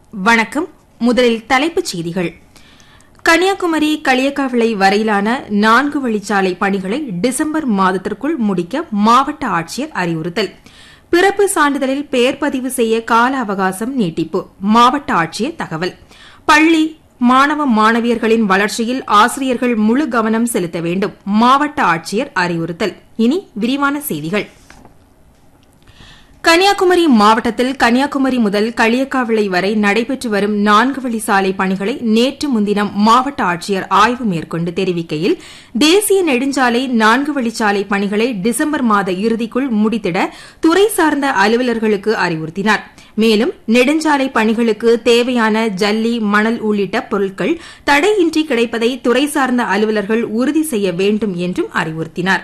வணக்கம் முதலில் தலைப்புச் செய்திகள் கன்னியாகுமரி களியக்காவிளை வரையிலான நான்கு வழிச்சாலை பணிகளை டிசம்பர் மாதத்திற்குள் முடிக்க மாவட்ட ஆட்சியர் அறிவுறுத்தல் பிறப்பு சான்றிதழில் பெயர் பதிவு செய்ய கால அவகாசம் நீட்டிப்பு மாவட்ட ஆட்சியர் தகவல் பள்ளி மாணவ மாணவியர்களின் வளர்ச்சியில் ஆசிரியர்கள் முழு கவனம் செலுத்த வேண்டும் மாவட்ட ஆட்சியர் அறிவுறுத்தல் இனி விரிவான செய்திகள் கன்னியாகுமரி மாவட்டத்தில் கன்னியாகுமரி முதல் களியக்காவிளை வரை நடைபெற்று வரும் நான்கு வழி சாலை பணிகளை நேற்று முன்தினம் மாவட்ட ஆட்சியர் ஆய்வு மேற்கொண்டு தெரிவிக்கையில் தேசிய நெடுஞ்சாலை நான்கு வழிச்சாலை பணிகளை டிசம்பர் மாத இறுதிக்குள் முடித்திட துறை சார்ந்த அலுவலர்களுக்கு அறிவுறுத்தினார் மேலும் நெடுஞ்சாலை பணிகளுக்கு தேவையான ஜல்லி மணல் உள்ளிட்ட பொருட்கள் தடையின்றி கிடைப்பதை துறை சார்ந்த அலுவலர்கள் உறுதி செய்ய வேண்டும் என்றும் அறிவுறுத்தினாா்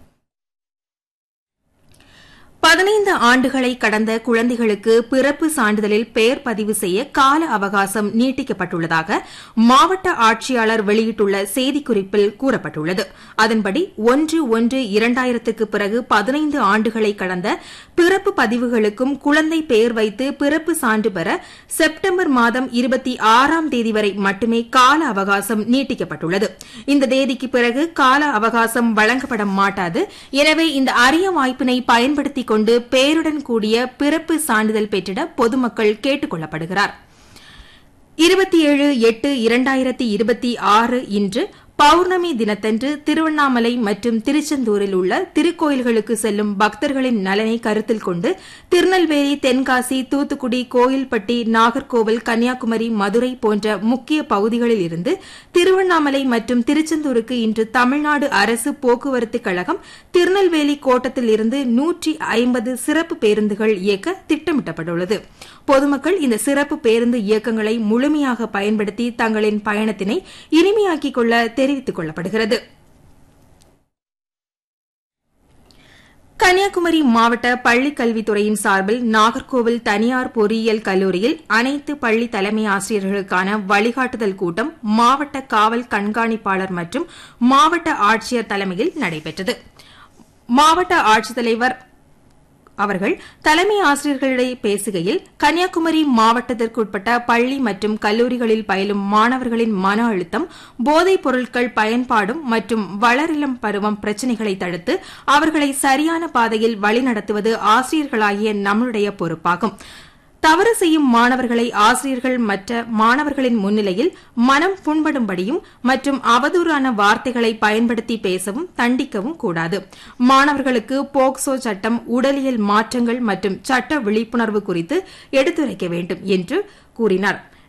பதினைந்து ஆண்டுகளை கடந்த குழந்தைகளுக்கு பிறப்பு சான்றிதழில் பெயர் பதிவு செய்ய கால அவகாசம் நீட்டிக்கப்பட்டுள்ளதாக மாவட்ட ஆட்சியாளர் வெளியிட்டுள்ள செய்திக்குறிப்பில் கூறப்பட்டுள்ளது அதன்படி ஒன்று ஒன்று இரண்டாயிரத்துக்கு பிறகு பதினைந்து ஆண்டுகளை கடந்த பிறப்பு பதிவுகளுக்கும் குழந்தை பெயர் வைத்து பிறப்பு சான்று பெற செப்டம்பர் மாதம் இருபத்தி ஆறாம் தேதி வரை மட்டுமே கால அவகாசம் நீட்டிக்கப்பட்டுள்ளது இந்த தேதிக்கு பிறகு கால அவகாசம் வழங்கப்பட மாட்டாது எனவே இந்த அரிய வாய்ப்பினை பயன்படுத்திக் கொண்டு பெயருடன் கூடிய பிறப்பு சான்றிதழ் பெற்றிட பொதுமக்கள் கேட்டுக் கொள்ளப்படுகிறார் இருபத்தி ஏழு எட்டு இரண்டாயிரத்தி இருபத்தி ஆறு இன்று பௌர்ணமி தினத்தன்று திருவண்ணாமலை மற்றும் திருச்செந்தூரில் உள்ள திருக்கோயில்களுக்கு செல்லும் பக்தர்களின் நலனை கருத்தில் கொண்டு திருநெல்வேலி தென்காசி தூத்துக்குடி கோயில்பட்டி நாகர்கோவில் கன்னியாகுமரி மதுரை போன்ற முக்கிய பகுதிகளில் இருந்து திருவண்ணாமலை மற்றும் திருச்செந்தூருக்கு இன்று தமிழ்நாடு அரசு போக்குவரத்து கழகம் திருநெல்வேலி கோட்டத்தில் இருந்து நூற்றி ஐம்பது சிறப்பு பேருந்துகள் இயக்க திட்டமிட்டப்பட்டுள்ளது பொதுமக்கள் இந்த சிறப்பு பேருந்து இயக்கங்களை முழுமையாக பயன்படுத்தி தங்களின் பயணத்தினை இனிமையாக்கிக் கொள்ள தெரிவித்துக் கொள்ளப்படுகிறது கன்னியாகுமரி மாவட்ட பள்ளிக் கல்வித்துறையின் சார்பில் நாகர்கோவில் தனியார் பொறியியல் கல்லூரியில் அனைத்து பள்ளி தலைமை ஆசிரியர்களுக்கான வழிகாட்டுதல் கூட்டம் மாவட்ட காவல் கண்காணிப்பாளர் மற்றும் மாவட்ட ஆட்சியர் தலைமையில் நடைபெற்றது மாவட்ட ஆட்சித்தலைவர் அவர்கள் தலைமை ஆசிரியர்களிடையே பேசுகையில் கன்னியாகுமரி மாவட்டத்திற்குட்பட்ட பள்ளி மற்றும் கல்லூரிகளில் பயிலும் மாணவர்களின் மன அழுத்தம் போதைப் பொருட்கள் பயன்பாடும் மற்றும் வளரிளம் பருவம் பிரச்சினைகளை தடுத்து அவர்களை சரியான பாதையில் வழிநடத்துவது ஆசிரியர்களாகிய நம்முடைய பொறுப்பாகும் தவறு செய்யும் மாணவர்களை ஆசிரியர்கள் மற்ற மாணவர்களின் முன்னிலையில் மனம் புண்படும்படியும் மற்றும் அவதூறான வார்த்தைகளை பயன்படுத்தி பேசவும் தண்டிக்கவும் கூடாது மாணவர்களுக்கு போக்சோ சட்டம் உடலியல் மாற்றங்கள் மற்றும் சட்ட விழிப்புணர்வு குறித்து எடுத்துரைக்க வேண்டும் என்று கூறினாா்